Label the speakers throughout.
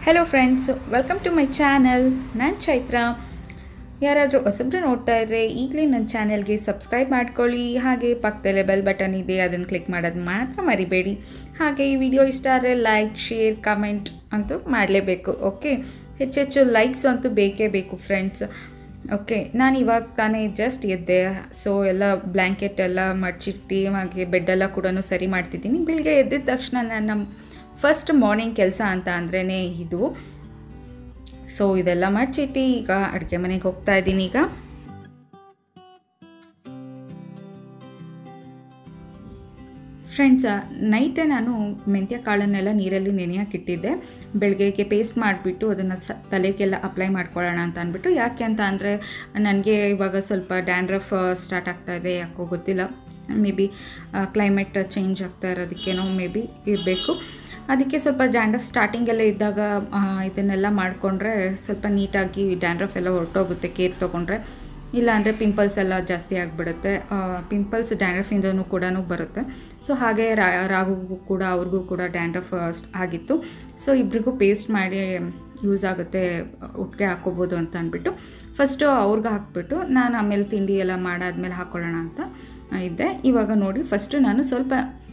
Speaker 1: hello friends welcome to my channel ನಾನು ಚೈತ್ರ ಯಾರಾದರೂ ಹೊಸಬ್ರು ನೋಡ್ತಾ ಇದ್ದರೆ ಈಗಲೇ ನನ್ನ ಚಾನೆಲ್ಗೆ ಸಬ್ಸ್ಕ್ರೈಬ್ ಮಾಡ್ಕೊಳ್ಳಿ ಹಾಗೆ ಪಕ್ಕದಲ್ಲೇ ಬೆಲ್ ಬಟನ್ ಇದೆ ಅದನ್ನು ಕ್ಲಿಕ್ ಮಾಡೋದು ಮಾತ್ರ ಮರಿಬೇಡಿ ಹಾಗೆ ಈ ವಿಡಿಯೋ ಇಷ್ಟ ಆದರೆ ಲೈಕ್ ಶೇರ್ ಕಮೆಂಟ್ ಅಂತೂ ಮಾಡಲೇಬೇಕು ಓಕೆ ಹೆಚ್ಚೆಚ್ಚು ಲೈಕ್ಸ್ ಅಂತೂ ಬೇಕೇ ಬೇಕು ಫ್ರೆಂಡ್ಸ್ ಓಕೆ ನಾನು ಇವಾಗ ತಾನೇ ಜಸ್ಟ್ ಎದ್ದೆ ಸೊ ಎಲ್ಲ ಬ್ಲ್ಯಾಂಕೆಟ್ ಎಲ್ಲ ಮಡ್ಚಿಟ್ಟು ಹಾಗೆ ಬೆಡ್ಡೆಲ್ಲ ಕೂಡ ಸರಿ ಮಾಡ್ತಿದ್ದೀನಿ ಬೆಳಿಗ್ಗೆ ಎದ್ದಿದ ತಕ್ಷಣ ನನ್ನ ಫಸ್ಟ್ ಮಾರ್ನಿಂಗ್ ಕೆಲಸ ಅಂತ ಅಂದ್ರೇ ಇದು ಸೊ ಇದೆಲ್ಲ ಮಡ್ಚಿಟ್ಟು ಈಗ ಅಡುಗೆ ಮನೆಗೆ ಹೋಗ್ತಾ ಇದ್ದೀನಿ ಈಗ ಫ್ರೆಂಡ್ಸ್ ನೈಟೇ ನಾನು ಮೆಂತ್ಯ ಕಾಳನ್ನೆಲ್ಲ ನೀರಲ್ಲಿ ನೆನೆಯೋಕ್ಕಿಟ್ಟಿದ್ದೆ ಬೆಳಗ್ಗೆಗೆ ಪೇಸ್ಟ್ ಮಾಡಿಬಿಟ್ಟು ಅದನ್ನು ಸ ತಲೆಗೆಲ್ಲ ಅಪ್ಲೈ ಮಾಡ್ಕೊಳ್ಳೋಣ ಅಂತ ಅಂದ್ಬಿಟ್ಟು ಯಾಕೆ ಅಂತ ಅಂದರೆ ನನಗೆ ಇವಾಗ ಸ್ವಲ್ಪ ಡ್ಯಾಂಡ್ರಫ್ ಸ್ಟಾರ್ಟ್ ಆಗ್ತಾ ಇದೆ ಯಾಕೋ ಗೊತ್ತಿಲ್ಲ ಮೇ ಬಿ ಕ್ಲೈಮೇಟ್ ಚೇಂಜ್ ಆಗ್ತಾ ಇರೋದಕ್ಕೇನೋ ಮೇ ಬಿ ಇರಬೇಕು ಅದಕ್ಕೆ ಸ್ವಲ್ಪ ಡ್ಯಾಂಡ್ರಫ್ ಸ್ಟಾರ್ಟಿಂಗೆಲ್ಲ ಇದ್ದಾಗ ಇದನ್ನೆಲ್ಲ ಮಾಡಿಕೊಂಡ್ರೆ ಸ್ವಲ್ಪ ನೀಟಾಗಿ ಡ್ಯಾಂಡ್ರಫ್ ಎಲ್ಲ ಹೊರಟೋಗುತ್ತೆ ಕೇರ್ ತೊಗೊಂಡ್ರೆ ಇಲ್ಲಾಂದರೆ ಪಿಂಪಲ್ಸ್ ಎಲ್ಲ ಜಾಸ್ತಿ ಆಗಿಬಿಡುತ್ತೆ ಪಿಂಪಲ್ಸ್ ಡ್ಯಾಂಡ್ರಫಿಂದನೂ ಕೂಡ ಬರುತ್ತೆ ಸೊ ಹಾಗೆ ರಾಗುಗೂ ಕೂಡ ಅವ್ರಿಗೂ ಕೂಡ ಡ್ಯಾಂಡ್ರಫ್ ಆಗಿತ್ತು ಸೊ ಇಬ್ರಿಗೂ ಪೇಸ್ಟ್ ಮಾಡಿ ಯೂಸ್ ಆಗುತ್ತೆ ಒಟ್ಟಿಗೆ ಹಾಕ್ಕೋಬೋದು ಅಂತ ಅಂದ್ಬಿಟ್ಟು ಫಸ್ಟು ಅವ್ರಿಗೆ ಹಾಕ್ಬಿಟ್ಟು ನಾನು ಆಮೇಲೆ ತಿಂಡಿ ಎಲ್ಲ ಮಾಡಾದ್ಮೇಲೆ ಹಾಕ್ಕೊಳ್ಳೋಣ ಅಂತ ಇದ್ದೆ ಇವಾಗ ನೋಡಿ ಫಸ್ಟು ನಾನು ಸ್ವಲ್ಪ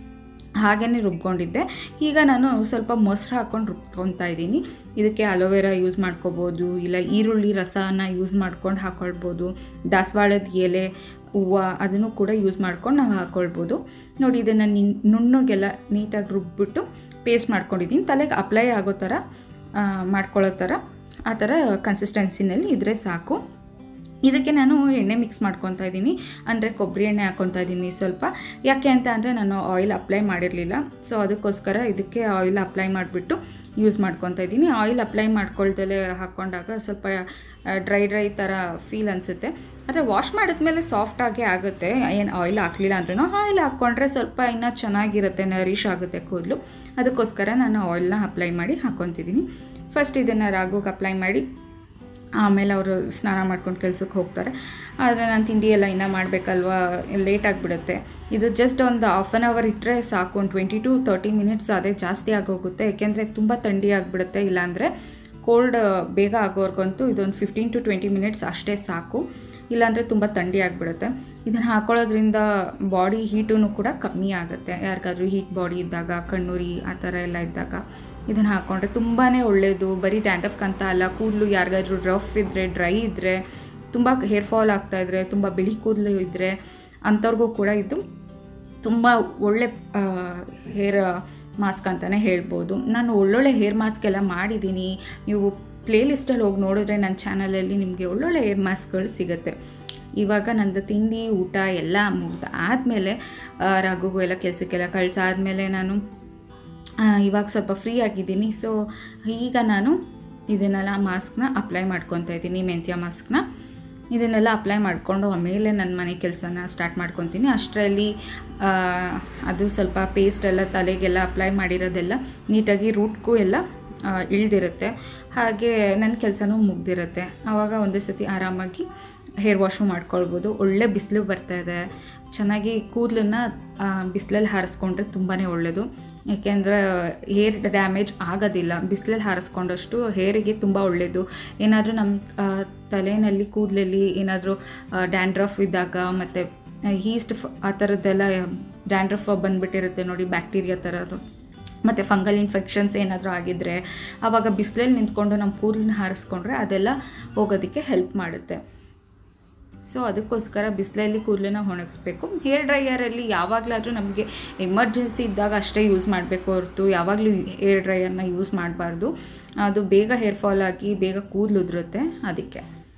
Speaker 1: ಹಾಗೇ ರುಬ್ಕೊಂಡಿದ್ದೆ ಈಗ ನಾನು ಸ್ವಲ್ಪ ಮೊಸರು ಹಾಕ್ಕೊಂಡು ರುಬ್ಕೊತಾ ಇದ್ದೀನಿ ಇದಕ್ಕೆ ಅಲೋವೆರಾ ಯೂಸ್ ಮಾಡ್ಕೋಬೋದು ಇಲ್ಲ ಈರುಳ್ಳಿ ರಸನ ಯೂಸ್ ಮಾಡ್ಕೊಂಡು ಹಾಕ್ಕೊಳ್ಬೋದು ದಾಸವಾಳದ ಎಲೆ ಹೂವು ಅದನ್ನು ಕೂಡ ಯೂಸ್ ಮಾಡ್ಕೊಂಡು ನಾವು ಹಾಕ್ಕೊಳ್ಬೋದು ನೋಡಿ ಇದನ್ನು ನಿ ನುಣ್ಣಗೆಲ್ಲ ನೀಟಾಗಿ ರುಬ್ಬಿಟ್ಟು ಪೇಸ್ಟ್ ಮಾಡ್ಕೊಂಡಿದ್ದೀನಿ ತಲೆಗೆ ಅಪ್ಲೈ ಆಗೋ ಥರ ಮಾಡ್ಕೊಳ್ಳೋ ಥರ ಆ ಥರ ಕನ್ಸಿಸ್ಟೆನ್ಸಿನಲ್ಲಿ ಇದ್ದರೆ ಸಾಕು ಇದಕ್ಕೆ ನಾನು ಎಣ್ಣೆ ಮಿಕ್ಸ್ ಮಾಡ್ಕೊತಾ ಇದ್ದೀನಿ ಅಂದರೆ ಕೊಬ್ಬರಿ ಎಣ್ಣೆ ಹಾಕ್ಕೊತಾ ಇದ್ದೀನಿ ಸ್ವಲ್ಪ ಯಾಕೆ ಅಂತ ಅಂದರೆ ನಾನು ಆಯಿಲ್ ಅಪ್ಲೈ ಮಾಡಿರಲಿಲ್ಲ ಸೊ ಅದಕ್ಕೋಸ್ಕರ ಇದಕ್ಕೆ ಆಯಿಲ್ ಅಪ್ಲೈ ಮಾಡಿಬಿಟ್ಟು ಯೂಸ್ ಮಾಡ್ಕೊತಾ ಇದ್ದೀನಿ ಆಯಿಲ್ ಅಪ್ಲೈ ಮಾಡ್ಕೊಳ್ದಲೇ ಹಾಕ್ಕೊಂಡಾಗ ಸ್ವಲ್ಪ ಡ್ರೈ ಡ್ರೈ ಥರ ಫೀಲ್ ಅನಿಸುತ್ತೆ ಆದರೆ ವಾಶ್ ಮಾಡಿದ್ಮೇಲೆ ಸಾಫ್ಟಾಗೇ ಆಗುತ್ತೆ ಏನು ಆಯಿಲ್ ಹಾಕಲಿಲ್ಲ ಅಂದ್ರೂ ಆಯಿಲ್ ಹಾಕ್ಕೊಂಡ್ರೆ ಸ್ವಲ್ಪ ಇನ್ನೂ ಚೆನ್ನಾಗಿರುತ್ತೆ ನರಿಶ್ ಆಗುತ್ತೆ ಕೂದಲು ಅದಕ್ಕೋಸ್ಕರ ನಾನು ಆಯಿಲ್ನ ಅಪ್ಲೈ ಮಾಡಿ ಹಾಕ್ಕೊತಿದ್ದೀನಿ ಫಸ್ಟ್ ಇದನ್ನು ರಾಗುಗೆ ಅಪ್ಲೈ ಮಾಡಿ ಆಮೇಲೆ ಅವರು ಸ್ನಾನ ಮಾಡ್ಕೊಂಡು ಕೆಲ್ಸಕ್ಕೆ ಹೋಗ್ತಾರೆ ಆದರೆ ನಾನು ತಿಂಡಿ ಎಲ್ಲ ಇನ್ನೂ ಮಾಡಬೇಕಲ್ವಾ ಲೇಟ್ ಆಗಿಬಿಡುತ್ತೆ ಇದು ಜಸ್ಟ್ ಒಂದು ಹಾಫ್ ಆನ್ ಅವರ್ ಇಟ್ಟರೆ ಸಾಕು ಒಂದು ಟ್ವೆಂಟಿ ಟು ತರ್ಟಿ ಮಿನಿಟ್ಸ್ ಅದೇ ಜಾಸ್ತಿ ಆಗೋಗುತ್ತೆ ಯಾಕೆಂದರೆ ತುಂಬ ಥಂಡಿ ಆಗಿಬಿಡುತ್ತೆ ಇಲ್ಲಾಂದರೆ ಕೋಲ್ಡ್ ಬೇಗ ಆಗೋರ್ಗಂತೂ ಇದೊಂದು ಫಿಫ್ಟೀನ್ ಟು ಟ್ವೆಂಟಿ ಮಿನಿಟ್ಸ್ ಅಷ್ಟೇ ಸಾಕು ಇಲ್ಲಾಂದರೆ ತುಂಬ ಥಂಡಿ ಆಗಿಬಿಡುತ್ತೆ ಇದನ್ನು ಹಾಕೊಳ್ಳೋದ್ರಿಂದ ಬಾಡಿ ಹೀಟೂ ಕೂಡ ಕಮ್ಮಿ ಆಗುತ್ತೆ ಯಾರಿಗಾದ್ರೂ ಹೀಟ್ ಬಾಡಿ ಇದ್ದಾಗ ಕಣ್ಣುರಿ ಆ ಥರ ಎಲ್ಲ ಇದ್ದಾಗ ಇದನ್ನು ಹಾಕ್ಕೊಂಡ್ರೆ ತುಂಬಾ ಒಳ್ಳೆಯದು ಬರೀ ಡ್ಯಾಂಡ್ರಫ್ ಅಂತ ಅಲ್ಲ ಕೂದಲು ಯಾರಿಗಾದ್ರೂ ರಫ್ ಇದ್ದರೆ ಡ್ರೈ ಇದ್ದರೆ ತುಂಬ ಹೇರ್ ಫಾಲ್ ಆಗ್ತಾಯಿದ್ರೆ ತುಂಬ ಬಿಳಿ ಕೂದಲು ಇದ್ದರೆ ಅಂಥವ್ರಿಗೂ ಕೂಡ ಇದು ತುಂಬ ಒಳ್ಳೆ ಹೇರ್ ಮಾಸ್ಕ್ ಅಂತಲೇ ಹೇಳ್ಬೋದು ನಾನು ಒಳ್ಳೊಳ್ಳೆ ಹೇರ್ ಮಾಸ್ಕ್ ಎಲ್ಲ ಮಾಡಿದ್ದೀನಿ ನೀವು ಪ್ಲೇ ಲಿಸ್ಟಲ್ಲಿ ಹೋಗಿ ನೋಡಿದ್ರೆ ನನ್ನ ಚಾನಲಲ್ಲಿ ನಿಮಗೆ ಒಳ್ಳೊಳ್ಳೆ ಹೇರ್ ಮಾಸ್ಕ್ಗಳು ಸಿಗುತ್ತೆ ಇವಾಗ ನಂದು ತಿಂಡಿ ಊಟ ಎಲ್ಲ ಮುಗ್ದು ಆದಮೇಲೆ ರಘುಗೂ ಎಲ್ಲ ಕೆಲಸಕ್ಕೆಲ್ಲ ಕಳ್ಸಾದ್ಮೇಲೆ ನಾನು ಇವಾಗ ಸ್ವಲ್ಪ ಫ್ರೀ ಆಗಿದ್ದೀನಿ ಸೊ ಈಗ ನಾನು ಇದನ್ನೆಲ್ಲ ಮಾಸ್ಕ್ನ ಅಪ್ಲೈ ಮಾಡ್ಕೊತಾ ಇದ್ದೀನಿ ಮೆಂತ್ಯ ಮಾಸ್ಕ್ನ ಇದನ್ನೆಲ್ಲ ಅಪ್ಲೈ ಮಾಡಿಕೊಂಡು ಆಮೇಲೆ ನನ್ನ ಮನೆ ಕೆಲಸನ ಸ್ಟಾರ್ಟ್ ಮಾಡ್ಕೊತೀನಿ ಅಷ್ಟರಲ್ಲಿ ಅದು ಸ್ವಲ್ಪ ಪೇಸ್ಟ್ ಎಲ್ಲ ತಲೆಗೆಲ್ಲ ಅಪ್ಲೈ ಮಾಡಿರೋದೆಲ್ಲ ನೀಟಾಗಿ ರೂಟ್ಗೂ ಎಲ್ಲ ಇಳ್ದಿರುತ್ತೆ ಹಾಗೆ ನನ್ನ ಕೆಲಸನೂ ಮುಗ್ದಿರುತ್ತೆ ಆವಾಗ ಒಂದೇ ಸತಿ ಆರಾಮಾಗಿ ಹೇರ್ ವಾಶು ಮಾಡ್ಕೊಳ್ಬೋದು ಒಳ್ಳೆ ಬಿಸಿಲು ಬರ್ತಾಯಿದೆ ಚೆನ್ನಾಗಿ ಕೂದಲನ್ನು ಬಿಸಿಲಲ್ಲಿ ಹಾರಿಸ್ಕೊಂಡ್ರೆ ತುಂಬಾ ಒಳ್ಳೆಯದು ಯಾಕೆಂದರೆ ಹೇರ್ ಡ್ಯಾಮೇಜ್ ಆಗೋದಿಲ್ಲ ಬಿಸಿಲಲ್ಲಿ ಹಾರಿಸ್ಕೊಂಡಷ್ಟು ಹೇರಿಗೆ ತುಂಬ ಒಳ್ಳೆಯದು ಏನಾದರೂ ನಮ್ಮ ತಲೆಯಲ್ಲಿ ಕೂದಲಲ್ಲಿ ಏನಾದರೂ ಡ್ಯಾಂಡ್ರಫ್ ಇದ್ದಾಗ ಮತ್ತು ಹೀಸ್ಟ್ ಆ ಥರದ್ದೆಲ್ಲ ಡ್ಯಾಂಡ್ರಫ್ ಬಂದುಬಿಟ್ಟಿರುತ್ತೆ ನೋಡಿ ಬ್ಯಾಕ್ಟೀರಿಯಾ ಥರದ್ದು ಮತ್ತು ಫಂಗಲ್ ಇನ್ಫೆಕ್ಷನ್ಸ್ ಏನಾದರೂ ಆಗಿದ್ದರೆ ಆವಾಗ ಬಿಸಿಲಲ್ಲಿ ನಿಂತ್ಕೊಂಡು ನಮ್ಮ ಕೂದಲನ್ನ ಹಾರಿಸ್ಕೊಂಡ್ರೆ ಅದೆಲ್ಲ ಹೋಗೋದಕ್ಕೆ ಹೆಲ್ಪ್ ಮಾಡುತ್ತೆ ಸೊ ಅದಕ್ಕೋಸ್ಕರ ಬಿಸಿಲಲ್ಲಿ ಕೂದಲನ್ನ ಒಣಗಿಸ್ಬೇಕು ಹೇರ್ ಡ್ರೈಯರಲ್ಲಿ ಯಾವಾಗಲಾದರೂ ನಮಗೆ ಎಮರ್ಜೆನ್ಸಿ ಇದ್ದಾಗ ಅಷ್ಟೇ ಯೂಸ್ ಮಾಡಬೇಕು ಹೊರತು ಯಾವಾಗಲೂ ಹೇರ್ ಡ್ರೈಯರ್ನ ಯೂಸ್ ಮಾಡಬಾರ್ದು ಅದು ಬೇಗ ಹೇರ್ ಫಾಲ್ ಆಗಿ ಬೇಗ ಕೂದಲು ಉದುರುತ್ತೆ ಅದಕ್ಕೆ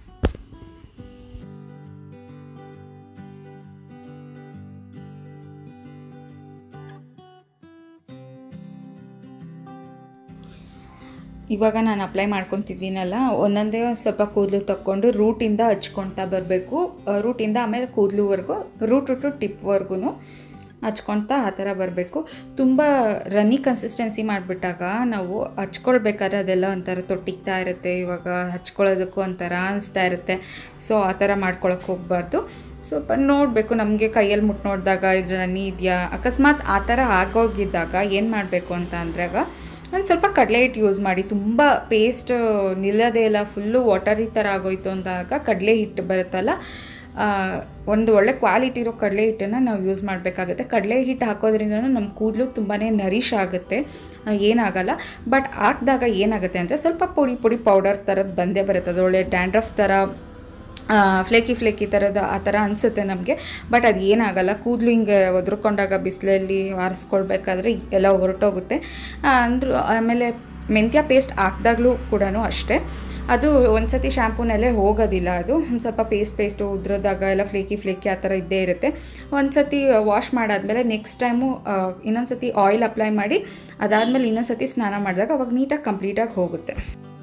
Speaker 1: ಇವಾಗ ನಾನು ಅಪ್ಲೈ ಮಾಡ್ಕೊತಿದ್ದೀನಲ್ಲ ಒಂದೊಂದೇ ಸ್ವಲ್ಪ ಕೂದಲು ತಕ್ಕೊಂಡು ರೂಟಿಂದ ಹಚ್ಕೊಳ್ತಾ ಬರಬೇಕು ರೂಟಿಂದ ಆಮೇಲೆ ಕೂದಲುವರೆಗೂ ರೂಟ್ ಟು ಟಿಪ್ವರೆಗೂ ಹಚ್ಕೊಳ್ತಾ ಆ ಥರ ಬರಬೇಕು ತುಂಬ ರನ್ನಿ ಕನ್ಸಿಸ್ಟೆನ್ಸಿ ಮಾಡಿಬಿಟ್ಟಾಗ ನಾವು ಹಚ್ಕೊಳ್ಬೇಕಾದ್ರೆ ಅದೆಲ್ಲ ಒಂಥರ ತೊಟ್ಟಿಗ್ತಾ ಇರುತ್ತೆ ಇವಾಗ ಹಚ್ಕೊಳ್ಳೋದಕ್ಕೂ ಒಂಥರ ಅನಿಸ್ತಾ ಇರುತ್ತೆ ಸೊ ಆ ಥರ ಮಾಡ್ಕೊಳಕ್ಕೆ ಹೋಗ್ಬಾರ್ದು ಸ್ವಲ್ಪ ನೋಡಬೇಕು ನಮಗೆ ಕೈಯಲ್ಲಿ ಮುಟ್ಟು ನೋಡಿದಾಗ ಇದು ರನ್ನಿ ಇದೆಯಾ ಅಕಸ್ಮಾತ್ ಆ ಥರ ಆಗೋಗಿದ್ದಾಗ ಏನು ಮಾಡಬೇಕು ಅಂತ ಅಂದ್ರಾಗ ಒಂದು ಸ್ವಲ್ಪ ಕಡಲೆ ಹಿಟ್ಟು ಯೂಸ್ ಮಾಡಿ ತುಂಬ ಪೇಸ್ಟ್ ನಿಲ್ಲದೇ ಇಲ್ಲ ಫುಲ್ಲು ವಾಟರಿ ಥರ ಆಗೋಯ್ತು ಅಂದಾಗ ಕಡಲೆ ಹಿಟ್ಟು ಬರುತ್ತಲ್ಲ ಆ, ಒಂದು ಒಳ್ಳೆ ಕ್ವಾಲಿಟಿ ಇರೋ ಕಡಲೆ ಹಿಟ್ಟನ್ನು ನಾವು ಯೂಸ್ ಮಾಡಬೇಕಾಗುತ್ತೆ ಕಡಲೆ ಹಿಟ್ಟು ಹಾಕೋದ್ರಿಂದ ನಮ್ಮ ಕೂದಲು ತುಂಬಾ ನರಿಶ್ ಆಗುತ್ತೆ ಆ, ಏನಾಗಲ್ಲ ಬಟ್ ಹಾಕಿದಾಗ ಏನಾಗುತ್ತೆ ಅಂದರೆ ಸ್ವಲ್ಪ ಪುಡಿ ಪುಡಿ ಪೌಡರ್ ಥರದ್ದು ಬಂದೇ ಬರುತ್ತೆ ಅದು ಒಳ್ಳೆ ಡ್ಯಾಂಡ್ರಫ್ ಥರ ಫ್ಲೇಕಿ ಫ್ಲೇಕಿ ಥರದ ಆ ಥರ ಅನಿಸುತ್ತೆ ನಮಗೆ ಬಟ್ ಅದು ಏನಾಗಲ್ಲ ಕೂದಲು ಹಿಂಗೆ ಒದ್ರಕೊಂಡಾಗ ಬಿಸಿಲಲ್ಲಿ ಆರಿಸ್ಕೊಳ್ಬೇಕಾದ್ರೆ ಎಲ್ಲ ಹೊರಟೋಗುತ್ತೆ ಅಂದರೂ ಆಮೇಲೆ ಮೆಂತ್ಯ ಪೇಸ್ಟ್ ಹಾಕ್ದಾಗಲೂ ಕೂಡ ಅಷ್ಟೇ ಅದು ಒಂದು ಸತಿ ಶ್ಯಾಂಪೂನಲ್ಲೇ ಹೋಗೋದಿಲ್ಲ ಅದು ಒಂದು ಸ್ವಲ್ಪ ಪೇಸ್ಟ್ ಪೇಸ್ಟು ಉದ್ರದಾಗ ಎಲ್ಲ ಫ್ಲೇಕಿ ಫ್ಲೇಕಿ ಆ ಥರ ಇದ್ದೇ ಇರುತ್ತೆ ಒಂದು ಸತಿ ವಾಶ್ ಮಾಡಾದ್ಮೇಲೆ ನೆಕ್ಸ್ಟ್ ಟೈಮು ಇನ್ನೊಂದು ಸತಿ ಆಯಿಲ್ ಅಪ್ಲೈ ಮಾಡಿ ಅದಾದಮೇಲೆ ಇನ್ನೊಂದು ಸತಿ ಸ್ನಾನ ಮಾಡಿದಾಗ ಅವಾಗ ನೀಟಾಗಿ ಕಂಪ್ಲೀಟಾಗಿ ಹೋಗುತ್ತೆ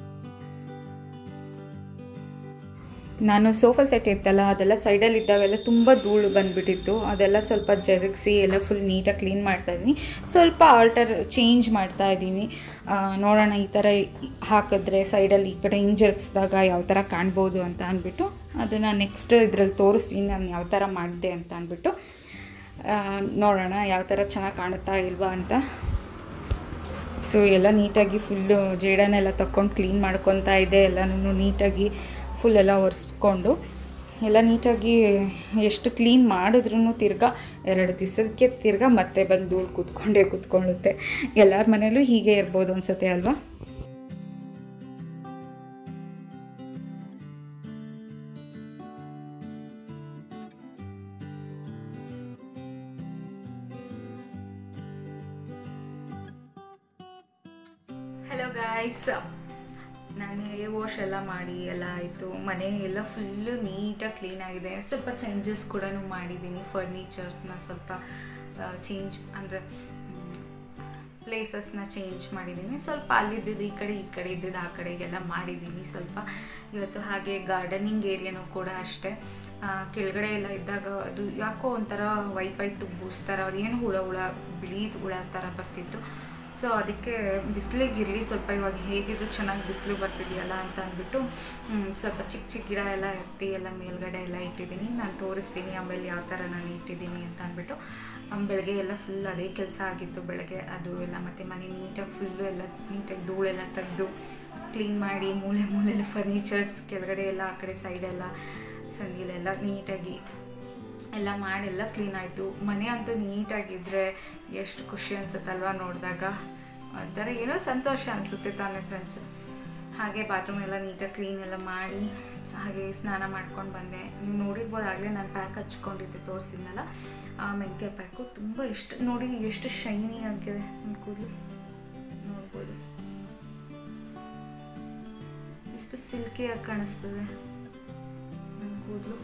Speaker 1: ನಾನು ಸೋಫಾ ಸೆಟ್ ಇತ್ತಲ್ಲ ಅದೆಲ್ಲ ಸೈಡಲ್ಲಿ ಇದ್ದಾಗೆಲ್ಲ ತುಂಬ ಧೂಳು ಬಂದುಬಿಟ್ಟಿತ್ತು ಅದೆಲ್ಲ ಸ್ವಲ್ಪ ಜರುಗಿಸಿ ಎಲ್ಲ ಫುಲ್ ನೀಟಾಗಿ ಕ್ಲೀನ್ ಮಾಡ್ತಾ ಇದ್ದೀನಿ ಸ್ವಲ್ಪ ಆಲ್ಟರ್ ಚೇಂಜ್ ಮಾಡ್ತಾ ಇದ್ದೀನಿ ಆ, ನೋಡೋಣ ಈ ಥರ ಹಾಕಿದ್ರೆ ಸೈಡಲ್ಲಿ ಈ ಕಡೆ ಹಿಂಗೆ ಜರುಗಿಸಿದಾಗ ಯಾವ ಥರ ಕಾಣ್ಬೋದು ಅಂತ ಅಂದ್ಬಿಟ್ಟು ಅದನ್ನು ನೆಕ್ಸ್ಟ್ ಇದ್ರಲ್ಲಿ ತೋರಿಸ್ತೀನಿ ನಾನು ಯಾವ ಥರ ಮಾಡಿದೆ ಅಂತ ಅಂದ್ಬಿಟ್ಟು ಆ, ನೋಡೋಣ ಯಾವ ಥರ ಚೆನ್ನಾಗಿ ಕಾಣುತ್ತಾ ಇಲ್ವಾ ಅಂತ ಸೊ ಎಲ್ಲ ನೀಟಾಗಿ ಫುಲ್ಲು ಜೇಡನೆಲ್ಲ ತಗೊಂಡು ಕ್ಲೀನ್ ಮಾಡ್ಕೊತಾ ಇದೆ ಎಲ್ಲನೂ ನೀಟಾಗಿ ಫುಲ್ ಎಲ್ಲ ಒರೆಸ್ಕೊಂಡು ಎಲ್ಲ ನೀಟಾಗಿ ಎಷ್ಟು ಕ್ಲೀನ್ ಮಾಡಿದ್ರೂ ತಿರ್ಗಾ ಎರಡು ದಿವಸಕ್ಕೆ ತಿರ್ಗಾ ಮತ್ತೆ ಬಂದು ಧೂಳು ಕೂತ್ಕೊಂಡೇ ಕೂತ್ಕೊಳ್ಳುತ್ತೆ ಎಲ್ಲರ ಮನೇಲೂ ಹೀಗೆ ಇರ್ಬೋದು ಅನ್ಸುತ್ತೆ ಅಲ್ವಾ ಹಲೋ ಗಾಯ್ಸ್ ನಾನು ಹೇರ್ ವಾಶ್ ಎಲ್ಲ ಮಾಡಿ ಎಲ್ಲ ಆಯಿತು ಮನೆ ಎಲ್ಲ ಫುಲ್ಲು ನೀಟಾಗಿ ಕ್ಲೀನ್ ಆಗಿದೆ ಸ್ವಲ್ಪ ಚೇಂಜಸ್ ಕೂಡ ಮಾಡಿದ್ದೀನಿ ಫರ್ನಿಚರ್ಸ್ನ ಸ್ವಲ್ಪ ಚೇಂಜ್ ಅಂದರೆ ಪ್ಲೇಸಸ್ನ ಚೇಂಜ್ ಮಾಡಿದ್ದೀನಿ ಸ್ವಲ್ಪ ಅಲ್ಲಿದ್ದಿದ್ದು ಈ ಕಡೆ ಈ ಕಡೆ ಇದ್ದಿದ್ದು ಆ ಕಡೆಗೆಲ್ಲ ಮಾಡಿದ್ದೀನಿ ಸ್ವಲ್ಪ ಇವತ್ತು ಹಾಗೆ ಗಾರ್ಡನಿಂಗ್ ಏರಿಯಾನೂ ಕೂಡ ಅಷ್ಟೇ ಆ, ಕೆಳಗಡೆ ಎಲ್ಲ ಇದ್ದಾಗ ಅದು ಯಾಕೋ ಒಂಥರ ವೈಟ್ ವೈಟ್ ಬೂಸ್ ಥರ ಅದೇನು ಹುಳ ಹುಳ ಬಿಳಿ ಹುಳ ಥರ ಬರ್ತಿತ್ತು ಸೊ ಅದಕ್ಕೆ ಬಿಸಿಲಿಗಿರಲಿ ಸ್ವಲ್ಪ ಇವಾಗ ಹೇಗಿದ್ರು ಚೆನ್ನಾಗಿ ಬಿಸಿಲು ಬರ್ತಿದೆಯಲ್ಲ ಅಂತ ಅಂದ್ಬಿಟ್ಟು ಹ್ಮ್, ಸ್ವಲ್ಪ ಚಿಕ್ಕ ಚಿಕ್ಕ ಗಿಡ ಎಲ್ಲ ಎತ್ತಿ ಎಲ್ಲ ಮೇಲ್ಗಡೆ ಎಲ್ಲ ಇಟ್ಟಿದ್ದೀನಿ ನಾನು ತೋರಿಸ್ತೀನಿ ಆಮೇಲೆ ಯಾವ ಥರ ನಾನು ಇಟ್ಟಿದ್ದೀನಿ ಅಂತ ಅಂದ್ಬಿಟ್ಟು ಆಮ್, ಬೆಳಗ್ಗೆ ಎಲ್ಲ ಫುಲ್ ಅದೇ ಕೆಲಸ ಆಗಿತ್ತು ಬೆಳಗ್ಗೆ ಅದು ಎಲ್ಲ ಮತ್ತು ಮನೆ ನೀಟಾಗಿ ಫುಲ್ಲು ಎಲ್ಲ ನೀಟಾಗಿ ಧೂಳೆಲ್ಲ ತೆಗೆದು ಕ್ಲೀನ್ ಮಾಡಿ ಮೂಲೆ ಮೂಲೆಯಲ್ಲಿ ಫರ್ನಿಚರ್ಸ್ ಕೆಳಗಡೆ ಎಲ್ಲ ಆ ಕಡೆ ಸೈಡೆಲ್ಲ ಸಂದಿಲೆಲ್ಲ ನೀಟಾಗಿ ಎಲ್ಲ ಮಾಡೆಲ್ಲ ಕ್ಲೀನ್ ಆಯಿತು ಮನೆ ಅಂತೂ ನೀಟಾಗಿದ್ದರೆ ಎಷ್ಟು ಖುಷಿ ಅನ್ಸುತ್ತಲ್ವ ನೋಡಿದಾಗ ಒಂಥರ ಏನೋ ಸಂತೋಷ ಅನಿಸುತ್ತೆ ತಾನೇ ಫ್ರೆಂಡ್ಸ್ ಹಾಗೆ ಬಾತ್ರೂಮ್ ಎಲ್ಲ ನೀಟಾಗಿ ಕ್ಲೀನ್ ಎಲ್ಲ ಮಾಡಿ ಹಾಗೆ ಸ್ನಾನ ಮಾಡ್ಕೊಂಡು ಬಂದೆ ನೀವು ನೋಡಿರ್ಬೋದು ಆಗಲೇ ನಾನು ಪ್ಯಾಕ್ ಹಚ್ಕೊಂಡಿದ್ದೆ ತೋರಿಸಿದ್ನಲ್ಲ ಆ ಮೆಂತ್ಯ ಪ್ಯಾಕು ತುಂಬ ಎಷ್ಟು ನೋಡಿ ಎಷ್ಟು ಶೈನಿ ಆಗಿದೆ ನನ್ನ ಕೂದಲು ನೋಡ್ಬೋದು ಎಷ್ಟು ಸಿಲ್ಕಿಯಾಗಿ ಕಾಣಿಸ್ತದೆ ನನ್ನ ಕೂದಲು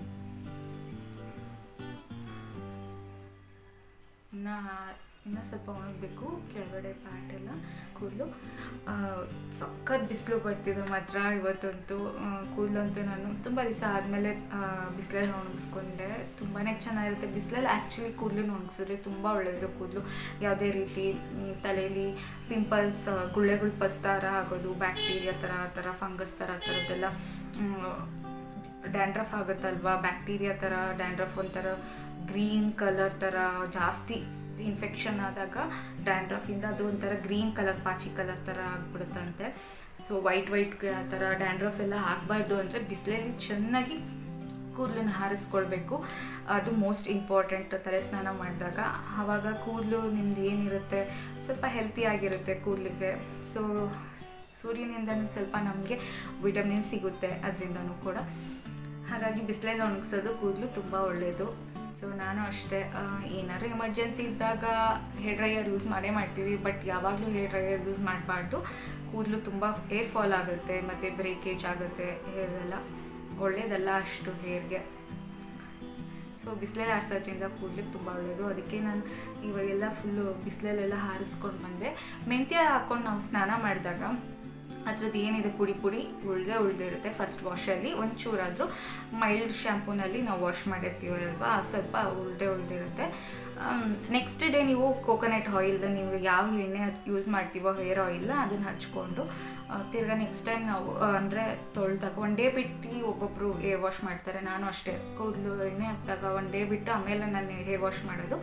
Speaker 1: ಇನ್ನು ಇನ್ನೂ ಸ್ವಲ್ಪ ಒಣಗಬೇಕು ಕೆಳಗಡೆ ಪ್ಯಾಟ್ ಎಲ್ಲ ಕೂದಲು ಸಖತ್ ಬಿಸಿಲು ಬರ್ತಿದೆ ಮಾತ್ರ ಇವತ್ತಂತೂ ಕೂದಲಂತೂ ನಾನು ತುಂಬ ದಿವಸ ಆದಮೇಲೆ ಬಿಸಿಲಲ್ಲಿ ಒಣಗಿಸ್ಕೊಂಡೆ ತುಂಬಾ ಚೆನ್ನಾಗಿರುತ್ತೆ ಬಿಸಿಲಲ್ಲಿ ಆ್ಯಕ್ಚುಲಿ ಕೂದಲು ಒಣಗಿಸಿದ್ರೆ ತುಂಬ ಒಳ್ಳೆಯದು ಕೂದಲು ಯಾವುದೇ ರೀತಿ ಮ್, ತಲೆಯಲ್ಲಿ ಪಿಂಪಲ್ಸ್ ಗುಳ್ಳೆಗಳು ಪಸ್ ಥರ ಆಗೋದು ಬ್ಯಾಕ್ಟೀರಿಯಾ ಥರ ಆ ಥರ ಫಂಗಸ್ ಥರ ಆ ಥರದ್ದೆಲ್ಲ ಡ್ಯಾಂಡ್ರಫ್ ಆಗುತ್ತಲ್ವಾ ಬ್ಯಾಕ್ಟೀರಿಯಾ ಥರ ಡ್ಯಾಂಡ್ರಫ್ ಒಂಥರ ಗ್ರೀನ್ ಕಲರ್ ಥರ ಜಾಸ್ತಿ ಇನ್ಫೆಕ್ಷನ್ ಆದಾಗ ಡ್ಯಾಂಡ್ರಫಿಂದ ಅದು ಒಂಥರ ಗ್ರೀನ್ ಕಲರ್ ಪಾಚಿ ಕಲರ್ ಥರ ಆಗ್ಬಿಡುತ್ತಂತೆ ಸೊ ವೈಟ್ ವೈಟ್ ಆ ಥರ ಡ್ಯಾಂಡ್ರಫ್ ಎಲ್ಲ ಆಗಬಾರ್ದು ಅಂದರೆ ಬಿಸಿಲಲ್ಲಿ ಚೆನ್ನಾಗಿ ಕೂದಲನ್ನ ಹಾರಿಸ್ಕೊಳ್ಬೇಕು ಅದು ಮೋಸ್ಟ್ ಇಂಪಾರ್ಟೆಂಟ್ ತಲೆ ಸ್ನಾನ ಮಾಡಿದಾಗ ಆವಾಗ ಕೂದಲು ನಿಮ್ದು ಏನಿರುತ್ತೆ ಸ್ವಲ್ಪ ಹೆಲ್ತಿಯಾಗಿರುತ್ತೆ ಕೂದಲಿಗೆ ಸೊ ಸೂರ್ಯನಿಂದನೂ ಸ್ವಲ್ಪ ನಮಗೆ ವಿಟಮಿನ್ ಸಿಗುತ್ತೆ ಅದರಿಂದನೂ ಕೂಡ ಹಾಗಾಗಿ ಬಿಸಿಲಲ್ಲಿ ಒಣಗಿಸೋದು ಕೂದಲು ತುಂಬ ಒಳ್ಳೆಯದು ಸೊ ನಾನು ಅಷ್ಟೇ ಆ, ಏನಾದ್ರು ಎಮರ್ಜೆನ್ಸಿ ಇದ್ದಾಗ ಹೇರ್ ಡ್ರೈಯರ್ ಯೂಸ್ ಮಾಡೇ ಮಾಡ್ತೀವಿ ಬಟ್ ಯಾವಾಗಲೂ ಹೇರ್ ಡ್ರೈಯರ್ ಯೂಸ್ ಮಾಡಬಾರ್ದು ಕೂದಲು ತುಂಬ ಹೇರ್ ಫಾಲ್ ಆಗುತ್ತೆ ಮತ್ತು ಬ್ರೇಕೇಜ್ ಆಗುತ್ತೆ ಹೇರ್ ಎಲ್ಲ ಒಳ್ಳೇದಲ್ಲ ಅಷ್ಟು ಹೇರ್ಗೆ ಸೊ ಬಿಸಿಲಲ್ಲಿ ಆರಿಸೋದ್ರಿಂದ ಕೂದಲಿಗೆ ತುಂಬ ಒಳ್ಳೆಯದು ಅದಕ್ಕೆ ನಾನು ಇವಾಗೆಲ್ಲ ಫುಲ್ಲು ಬಿಸಿಲಲ್ಲೆಲ್ಲ ಹಾರಿಸ್ಕೊಂಡು ಬಂದೆ ಮೆಂತ್ಯ ಹಾಕ್ಕೊಂಡು ನಾವು ಸ್ನಾನ ಮಾಡಿದಾಗ ಅದ್ರದ್ದು ಏನಿದೆ ಪುಡಿ ಪುಡಿ ಉಳ್ದೇ ಉಳ್ದಿರುತ್ತೆ ಫಸ್ಟ್ ವಾಶಲ್ಲಿ ಒಂಚೂರಾದರೂ ಮೈಲ್ಡ್ ಶ್ಯಾಂಪೂನಲ್ಲಿ ನಾವು ವಾಶ್ ಮಾಡಿರ್ತೀವಿ ಅಲ್ವಾ ಸ್ವಲ್ಪ ಉಳ್ದೇ ಉಳ್ದಿರುತ್ತೆ ನೆಕ್ಸ್ಟ್ ಡೇ ನೀವು ಕೋಕೋನಟ್ ಆಯಿಲ್ ನೀವು ಯಾವ ಎಣ್ಣೆ ಯೂಸ್ ಮಾಡ್ತೀವೋ ಹೇರ್ ಆಯಿಲ್ನ ಅದನ್ನು ಹಚ್ಕೊಂಡು ಆ, ತಿರ್ಗಾ ನೆಕ್ಸ್ಟ್ ಟೈಮ್ ನಾವು ಅಂದರೆ ತೊಳೆದಾಗ ಒನ್ ಡೇ ಬಿಟ್ಟು ಒಬ್ಬೊಬ್ಬರು ಹೇರ್ ವಾಶ್ ಮಾಡ್ತಾರೆ ನಾನು ಅಷ್ಟೇ ಕೂದಲು ಎಣ್ಣೆ ಹಾಕಿದಾಗ ಒನ್ ಡೇ ಬಿಟ್ಟು ಆಮೇಲೆ ನಾನು ಹೇರ್ ವಾಶ್ ಮಾಡೋದು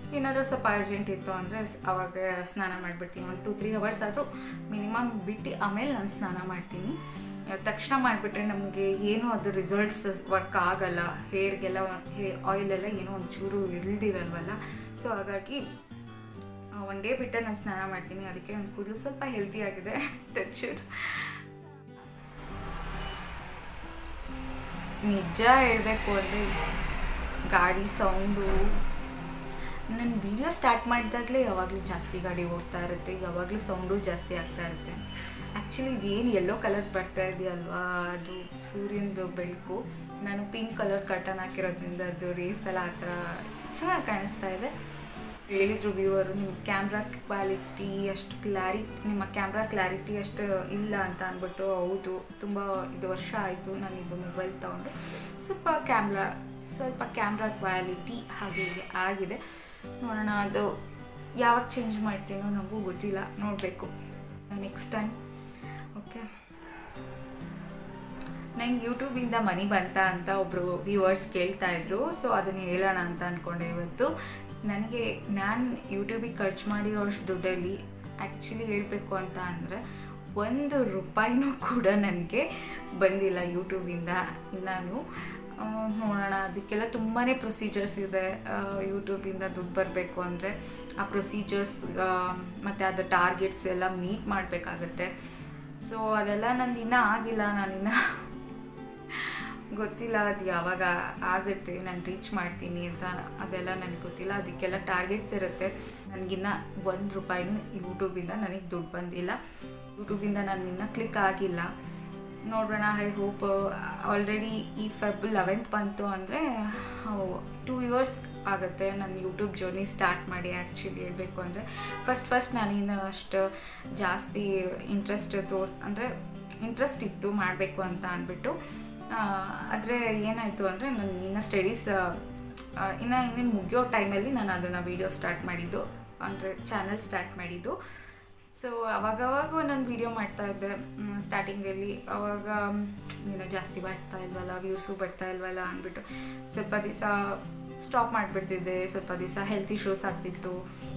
Speaker 1: ಏನಾದರೂ ಸ್ವಲ್ಪ ಅರ್ಜೆಂಟ್ ಇತ್ತು ಅಂದರೆ ಅವಾಗ ಸ್ನಾನ ಮಾಡಿಬಿಡ್ತೀನಿ ಒಂದು ಟು ತ್ರೀ ಅವರ್ಸ್ ಆದರೂ ಮಿನಿಮಮ್ ಬಿಟ್ಟು ಆಮೇಲೆ ನಾನು ಸ್ನಾನ ಮಾಡ್ತೀನಿ ತಕ್ಷಣ ಮಾಡಿಬಿಟ್ರೆ ನಮಗೆ ಏನೂ ಅದು ರಿಸಲ್ಟ್ಸ್ ವರ್ಕ್ ಆಗಲ್ಲ ಹೇರ್ಗೆಲ್ಲ ಹೇ ಆಯಿಲೆಲ್ಲ ಏನೋ ಒಂಚೂರು ಇಳ್ದಿರಲ್ವಲ್ಲ ಸೊ ಹಾಗಾಗಿ ಒನ್ ಡೇ ಬಿಟ್ಟೆ ನಾನು ಸ್ನಾನ ಮಾಡ್ತೀನಿ ಅದಕ್ಕೆ ನನ್ನ ಕೂದಲು ಸ್ವಲ್ಪ ಹೆಲ್ತಿ ಆಗಿದೆ ಟೆಕ್ಸ್ಚರ್ ನಿಜ ಹೇಳಬೇಕು ಅಂದರೆ ಗಾಡಿ ಸೌಂಡು ನನ್ನ ವಿಡಿಯೋ ಸ್ಟಾರ್ಟ್ ಮಾಡಿದಾಗಲೇ ಯಾವಾಗಲೂ ಜಾಸ್ತಿ ಗಾಡಿ ಹೋಗ್ತಾ ಇರುತ್ತೆ ಯಾವಾಗಲೂ ಸೌಂಡು ಜಾಸ್ತಿ ಆಗ್ತಾ ಇರುತ್ತೆ ಆ್ಯಕ್ಚುಲಿ ಇದೇನು ಯೆಲ್ಲೋ ಕಲರ್ ಬರ್ತಾ ಇದೆಯಲ್ವಾ ಅದು ಸೂರ್ಯನದು ಬೆಳಕು ನಾನು ಪಿಂಕ್ ಕಲರ್ ಕರ್ಟನ್ ಹಾಕಿರೋದ್ರಿಂದ ಅದು ರೇಸ್ ಎಲ್ಲ ಆ ಥರ ಚೆನ್ನಾಗಿ ಕಾಣಿಸ್ತಾ ಇದೆ ಹೇಳಿದ್ರು ವ್ಯೂವರು ನಿಮ್ಮ ಕ್ಯಾಮ್ರಾ ಕ್ವಾಲಿಟಿ ಅಷ್ಟು ಕ್ಲಾರಿಟಿ ನಿಮ್ಮ ಕ್ಯಾಮ್ರಾ ಕ್ಲಾರಿಟಿ ಅಷ್ಟು ಇಲ್ಲ ಅಂತ ಅಂದ್ಬಿಟ್ಟು ಹೌದು ತುಂಬ ಇದು ವರ್ಷ ಆಯಿತು ನಾನು ಇದು ಮೊಬೈಲ್ ತೊಗೊಂಡು ಸ್ವಲ್ಪ ಕ್ಯಾಮ್ರಾ ಸ್ವಲ್ಪ ಕ್ಯಾಮ್ರಾ ಕ್ವಾಲಿಟಿ ಹಾಗೆ ಹೀಗೆ ಆಗಿದೆ ನೋಡೋಣ ಅದು ಯಾವಾಗ ಚೇಂಜ್ ಮಾಡ್ತೀನೋ ನನಗೂ ಗೊತ್ತಿಲ್ಲ ನೋಡಬೇಕು ನೆಕ್ಸ್ಟ್ ಟೈಮ್ ಓಕೆ ನಂಗೆ ಯೂಟ್ಯೂಬಿಂದ ಮನಿ ಬಂತ ಅಂತ ಒಬ್ಬರು ವ್ಯೂವರ್ಸ್ ಕೇಳ್ತಾ ಇದ್ರು ಸೊ ಅದನ್ನು ಹೇಳೋಣ ಅಂತ ಅಂದ್ಕೊಂಡೆ ಇವತ್ತು ನನಗೆ ನಾನು ಯೂಟ್ಯೂಬಿಗೆ ಖರ್ಚು ಮಾಡಿರೋ ಅಷ್ಟು ದುಡ್ಡಲ್ಲಿ ಆ್ಯಕ್ಚುಲಿ ಹೇಳಬೇಕು ಅಂತ ಅಂದರೆ ಒಂದು ರೂಪಾಯಿನೂ ಕೂಡ ನನಗೆ ಬಂದಿಲ್ಲ ಯೂಟ್ಯೂಬಿಂದ ನಾನು ನೋಡೋಣ ಅದಕ್ಕೆಲ್ಲ ತುಂಬಾ ಪ್ರೊಸೀಜರ್ಸ್ ಇದೆ ಯೂಟ್ಯೂಬಿಂದ ದುಡ್ಡು ಬರಬೇಕು ಅಂದರೆ ಆ ಪ್ರೊಸೀಜರ್ಸ್ ಮತ್ತು ಅದು ಟಾರ್ಗೆಟ್ಸ್ ಎಲ್ಲ ಮೀಟ್ ಮಾಡಬೇಕಾಗತ್ತೆ ಸೊ ಅದೆಲ್ಲ ನಂದು ಇನ್ನೂ ಆಗಿಲ್ಲ ನಾನಿನ್ನ ಗೊತ್ತಿಲ್ಲ ಅದು ಯಾವಾಗ ಆಗುತ್ತೆ ನಾನು ರೀಚ್ ಮಾಡ್ತೀನಿ ಅಂತ ಅದೆಲ್ಲ ನನಗೆ ಗೊತ್ತಿಲ್ಲ ಅದಕ್ಕೆಲ್ಲ ಟಾರ್ಗೆಟ್ಸ್ ಇರುತ್ತೆ ನನಗಿನ್ನ ಒಂದು ರೂಪಾಯಿನೂ ಯೂಟ್ಯೂಬಿಂದ ನನಗೆ ದುಡ್ಡು ಬಂದಿಲ್ಲ ಯೂಟ್ಯೂಬಿಂದ ನಾನು ಇನ್ನೂ ಕ್ಲಿಕ್ ಆಗಿಲ್ಲ ನೋಡೋಣ ಐ ಹೋಪ್ ಆಲ್ರೆಡಿ ಈ ಫೆಬ್ ಲೆವೆಂತ್ ಬಂತು ಅಂದರೆ ಟೂ ಇಯರ್ಸ್ ಆಗುತ್ತೆ ನನ್ನ ಯೂಟ್ಯೂಬ್ ಜರ್ನಿ ಸ್ಟಾರ್ಟ್ ಮಾಡಿ ಆ್ಯಕ್ಚುಲಿ ಹೇಳಬೇಕು ಅಂದರೆ ಫಸ್ಟ್ ಫಸ್ಟ್ ನಾನಿನ್ನು ಅಷ್ಟು ಜಾಸ್ತಿ ಇಂಟ್ರೆಸ್ಟ್ ತೋರ್ ಅಂದರೆ ಇಂಟ್ರೆಸ್ಟ್ ಇತ್ತು ಮಾಡಬೇಕು ಅಂತ ಅಂದ್ಬಿಟ್ಟು ಆದರೆ ಏನಾಯಿತು ಅಂದರೆ ನಾನು ಇನ್ನು ಸ್ಟಡೀಸ್ ಇನ್ನು ಇನ್ನೇನು ಮುಗಿಯೋ ಟೈಮಲ್ಲಿ ನಾನು ಅದನ್ನು ವೀಡಿಯೋ ಸ್ಟಾರ್ಟ್ ಮಾಡಿದ್ದು ಅಂದರೆ ಚಾನಲ್ ಸ್ಟಾರ್ಟ್ ಮಾಡಿದ್ದು ಸೊ ಅವಾಗವಾಗ ನಾನು ವೀಡಿಯೋ ಮಾಡ್ತಾ ಇದ್ದೆ ಸ್ಟಾರ್ಟಿಂಗಲ್ಲಿ ಅವಾಗ ಏನೋ ಜಾಸ್ತಿ ಬರ್ತಾ ಇಲ್ವಲ್ಲ ವ್ಯೂಸು ಬರ್ತಾ ಇಲ್ವಲ್ಲ ಅಂದ್ಬಿಟ್ಟು ಸ್ವಲ್ಪ ದಿವಸ ಸ್ಟಾಪ್ ಮಾಡಿಬಿಡ್ತಿದ್ದೆ ಸ್ವಲ್ಪ ದಿವಸ ಹೆಲ್ತ್ ಇಶ್ಯೂಸ್ ಆಗ್ತಿತ್ತು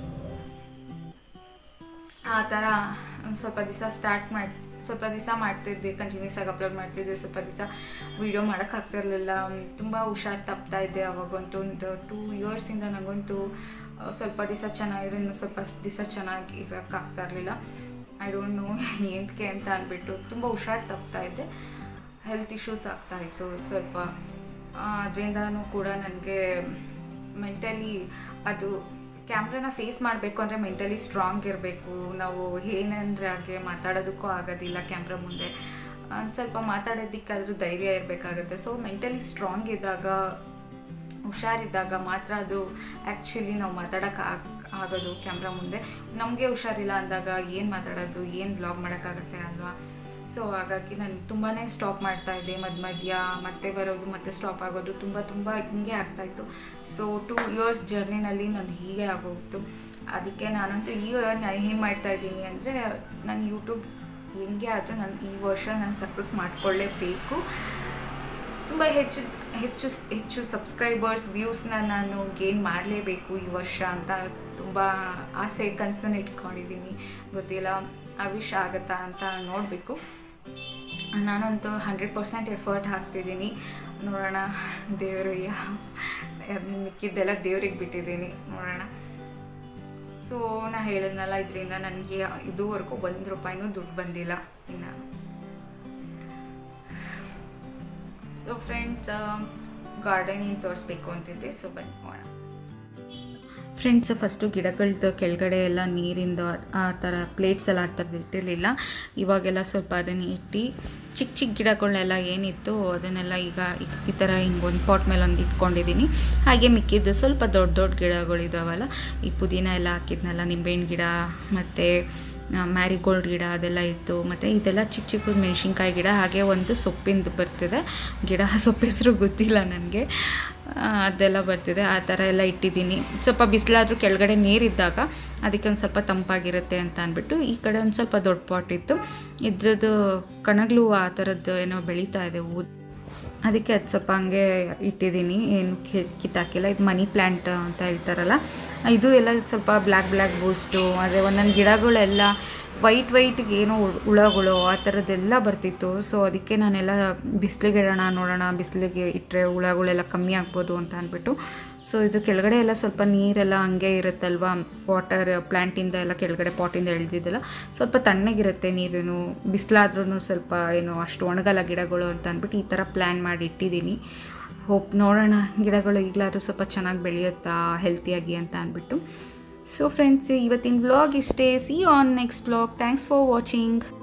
Speaker 1: ಆ ಥರ ಸ್ವಲ್ಪ ದಿವಸ ಸ್ಟಾರ್ಟ್ ಮಾಡಿ ಸ್ವಲ್ಪ ದಿವಸ ಮಾಡ್ತಿದ್ದೆ ಕಂಟಿನ್ಯೂಸ್ ಆಗಿ ಅಪ್ಲೋಡ್ ಮಾಡ್ತಿದ್ದೆ ಸ್ವಲ್ಪ ದಿವಸ ವೀಡಿಯೋ ಮಾಡೋಕ್ಕಾಗ್ತಿರ್ಲಿಲ್ಲ ತುಂಬ ಹುಷಾರು ತಪ್ತಾ ಇದ್ದೆ ಅವಾಗಂತೂ ಒಂದು ಟೂ ಇಯರ್ಸಿಂದ ನನಗಂತೂ ಸ್ವಲ್ಪ ದಿವಸ ಚೆನ್ನಾಗಿರೋ ಇನ್ನು ಸ್ವಲ್ಪ ದಿವಸ ಚೆನ್ನಾಗಿ ಇರೋಕ್ಕಾಗ್ತಾ ಇರಲಿಲ್ಲ ಐ ಡೋಂಟ್ ನೋ ಏನಕ್ಕೆ ಅಂತ ಅಂದ್ಬಿಟ್ಟು ತುಂಬ ಹುಷಾರು ತಪ್ತಾ ಇದ್ದೆ ಹೆಲ್ತ್ ಇಶ್ಯೂಸ್ ಆಗ್ತಾಯಿತ್ತು ಸ್ವಲ್ಪ ಅದರಿಂದನೂ ಕೂಡ ನನಗೆ ಮೆಂಟಲಿ ಅದು ಕ್ಯಾಮ್ರಾನ ಫೇಸ್ ಮಾಡಬೇಕು ಅಂದರೆ ಮೆಂಟಲಿ ಸ್ಟ್ರಾಂಗ್ ಇರಬೇಕು ನಾವು ಏನಂದರೆ ಹಾಗೆ ಮಾತಾಡೋದಕ್ಕೂ ಆಗೋದಿಲ್ಲ ಕ್ಯಾಮ್ರಾ ಮುಂದೆ ಒಂದು ಸ್ವಲ್ಪ ಮಾತಾಡೋದಕ್ಕಾದ್ರೂ ಧೈರ್ಯ ಇರಬೇಕಾಗುತ್ತೆ ಸೊ ಮೆಂಟಲಿ ಸ್ಟ್ರಾಂಗ್ ಇದ್ದಾಗ ಹುಷಾರಿದ್ದಾಗ ಮಾತ್ರ ಅದು ಆ್ಯಕ್ಚುಲಿ ನಾವು ಮಾತಾಡೋಕೆ ಆಗ ಆಗೋದು ಕ್ಯಾಮ್ರಾ ಮುಂದೆ ನಮಗೆ ಹುಷಾರಿಲ್ಲ ಅಂದಾಗ ಏನು ಮಾತಾಡೋದು ಏನು ಬ್ಲಾಗ್ ಮಾಡೋಕ್ಕಾಗುತ್ತೆ ಅಲ್ವಾ ಸೊ ಹಾಗಾಗಿ ನಾನು ತುಂಬಾ ಸ್ಟಾಪ್ ಮಾಡ್ತಾ ಇದ್ದೆ ಮಧ್ಯ ಮಧ್ಯ ಮತ್ತೆ ಬರೋದು ಮತ್ತೆ ಸ್ಟಾಪ್ ಆಗೋದು ತುಂಬ ತುಂಬ ಹಿಂಗೆ ಆಗ್ತಾಯಿತ್ತು ಸೊ ಟೂ ಇಯರ್ಸ್ ಜರ್ನಿನಲ್ಲಿ ನಾನು ಹೀಗೆ ಆಗೋಗ್ತು ಅದಕ್ಕೆ ನಾನಂತೂ ಈ ಇಯರ್ ನಾನು ಏನು ಮಾಡ್ತಾ ಇದ್ದೀನಿ ಅಂದರೆ ನಾನು ಯೂಟ್ಯೂಬ್ ಹೆಂಗೆ ಆದರೂ ನಾನು ಈ ವರ್ಷ ನಾನು ಸಕ್ಸಸ್ ಮಾಡಿಕೊಳ್ಳೇಬೇಕು ತುಂಬ ಹೆಚ್ಚು ಹೆಚ್ಚು ಹೆಚ್ಚು ಸಬ್ಸ್ಕ್ರೈಬರ್ಸ್ ವ್ಯೂಸ್ನ ನಾನು ಗೇನ್ ಮಾಡಲೇಬೇಕು ಈ ವರ್ಷ ಅಂತ ತುಂಬ ಆಸೆ ಕನಸನ್ನು ಇಟ್ಕೊಂಡಿದ್ದೀನಿ ಗೊತ್ತಿಲ್ಲ ಆ ವಿಷಯ ಆಗುತ್ತಾ ಅಂತ ನೋಡಬೇಕು ನಾನಂತೂ ಹಂಡ್ರೆಡ್ ಪರ್ಸೆಂಟ್ ಎಫರ್ಟ್ ಹಾಕ್ತಿದ್ದೀನಿ ನೋಡೋಣ ದೇವರು ಯಾವ ಮಿಕ್ಕಿದ್ದೆಲ್ಲ ದೇವ್ರಿಗೆ ಬಿಟ್ಟಿದ್ದೀನಿ ನೋಡೋಣ ಸೊ ನಾ ಹೇಳಿದ್ನಲ್ಲ ಇದರಿಂದ ನನಗೆ ಇದುವರೆಗೂ ಒಂದು ರೂಪಾಯಿನೂ ದುಡ್ಡು ಬಂದಿಲ್ಲ ಇನ್ನು ಸೊ ಫ್ರೆಂಡ್ಸ್ ಗಾರ್ಡನಿಂಗ್ ತೋರಿಸ್ಬೇಕು ಅಂತಿದ್ದೆ ಸೊ ಬನ್ನಿ ನೋಡೋಣ ಫ್ರೆಂಡ್ಸ್ ಫಸ್ಟು ಗಿಡಗಳದ್ದು ಕೆಳಗಡೆ ಎಲ್ಲ ನೀರಿಂದು ಆ ಥರ ಪ್ಲೇಟ್ಸ್ ಎಲ್ಲ ಆ ಥರದ್ದು ಇಟ್ಟಿರಲಿಲ್ಲ ಇವಾಗೆಲ್ಲ ಸ್ವಲ್ಪ ಅದನ್ನು ಇಟ್ಟು ಚಿಕ್ಕ ಚಿಕ್ಕ ಗಿಡಗಳನ್ನೆಲ್ಲ ಏನಿತ್ತು ಅದನ್ನೆಲ್ಲ ಈಗ ಈ ಥರ ಹಿಂಗೆ ಒಂದು ಪಾಟ್ ಮೇಲೆ ಒಂದು ಇಟ್ಕೊಂಡಿದ್ದೀನಿ ಹಾಗೆ ಮಿಕ್ಕಿದ್ದು ಸ್ವಲ್ಪ ದೊಡ್ಡ ದೊಡ್ಡ ಗಿಡಗಳಿದಾವಲ್ಲ ಈ ಪುದೀನ ಎಲ್ಲ ಹಾಕಿದ್ನಲ್ಲ ನಿಂಬೆಹಣ್ಣು ಗಿಡ ಮತ್ತು ಮ್ಯಾರಿಗೋಲ್ಡ್ ಗಿಡ ಅದೆಲ್ಲ ಇತ್ತು ಮತ್ತು ಇದೆಲ್ಲ ಚಿಕ್ಕ ಚಿಕ್ಕ ಮೆಣಸಿನ್ಕಾಯಿ ಗಿಡ ಹಾಗೆ ಒಂದು ಸೊಪ್ಪಿಂದು ಬರ್ತಿದೆ ಗಿಡ ಸೊಪ್ಪು ಹೆಸರು ಗೊತ್ತಿಲ್ಲ ನನಗೆ ಅದೆಲ್ಲ ಬರ್ತಿದೆ ಆ ಥರ ಎಲ್ಲ ಇಟ್ಟಿದ್ದೀನಿ ಸ್ವಲ್ಪ ಬಿಸಿಲಾದರೂ ಕೆಳಗಡೆ ನೀರಿದ್ದಾಗ ಅದಕ್ಕೆ ಒಂದು ಸ್ವಲ್ಪ ತಂಪಾಗಿರುತ್ತೆ ಅಂತ ಅಂದ್ಬಿಟ್ಟು ಈ ಕಡೆ ಒಂದು ಸ್ವಲ್ಪ ದೊಡ್ಡ ಪಾಟ್ ಇತ್ತು ಇದ್ರದ್ದು ಕಣಗ್ಲು ಆ ಥರದ್ದು ಏನೋ ಬೆಳೀತಾ ಇದೆ ಹೂ ಅದಕ್ಕೆ ಅದು ಸ್ವಲ್ಪ ಹಂಗೆ ಇಟ್ಟಿದ್ದೀನಿ ಏನು ಕಿತ್ತಾಕಿಲ್ಲ ಇದು ಮನಿ ಪ್ಲ್ಯಾಂಟ್ ಅಂತ ಹೇಳ್ತಾರಲ್ಲ ಇದು ಎಲ್ಲ ಸ್ವಲ್ಪ ಬ್ಲ್ಯಾಕ್ ಬ್ಲ್ಯಾಕ್ ಬೂಸ್ಟು ಅದೇ ಒಂದೊಂದು ಗಿಡಗಳೆಲ್ಲ ವೈಟ್ ವೈಟ್ಗೆ ಏನೋ ಹುಳ್- ಹುಳಗಳು ಆ ಥರದ್ದೆಲ್ಲ ಬರ್ತಿತ್ತು ಸೊ ಅದಕ್ಕೆ ನಾನೆಲ್ಲ ಬಿಸಿಲಿಗೆ ಇಡೋಣ ನೋಡೋಣ ಬಿಸಿಲಿಗೆ ಇಟ್ಟರೆ ಹುಳಗಳೆಲ್ಲ ಕಮ್ಮಿ ಆಗ್ಬೋದು ಅಂತ ಅಂದ್ಬಿಟ್ಟು ಸೊ ಇದು ಕೆಳಗಡೆ ಎಲ್ಲ ಸ್ವಲ್ಪ ನೀರೆಲ್ಲ ಹಂಗೆ ಇರುತ್ತಲ್ವ ವಾಟರ್ ಪ್ಲ್ಯಾಂಟಿಂದ ಎಲ್ಲ ಕೆಳಗಡೆ ಪಾಟಿಂದ ಎಳ್ದಿದ್ದೆಲ್ಲ ಸ್ವಲ್ಪ ತಣ್ಣಗಿರುತ್ತೆ ನೀರು ಬಿಸಿಲಾದ್ರೂ ಸ್ವಲ್ಪ ಏನು ಅಷ್ಟು ಒಣಗಲ್ಲ ಗಿಡಗಳು ಅಂತ ಅಂದ್ಬಿಟ್ಟು ಈ ಥರ ಪ್ಲ್ಯಾನ್ ಮಾಡಿ ಇಟ್ಟಿದ್ದೀನಿ ಹೋಪ್ ನೋಡೋಣ ಗಿಡಗಳು ಈಗಲಾದ್ರೂ ಸ್ವಲ್ಪ ಚೆನ್ನಾಗಿ ಬೆಳೆಯುತ್ತಾ ಹೆಲ್ತಿಯಾಗಿ ಅಂತ ಅಂದ್ಬಿಟ್ಟು ಸೊ ಫ್ರೆಂಡ್ಸ್ ಇವತ್ತಿನ ವ್ಲಾಗ್ ಇಷ್ಟೇ see on next vlog thanks for watching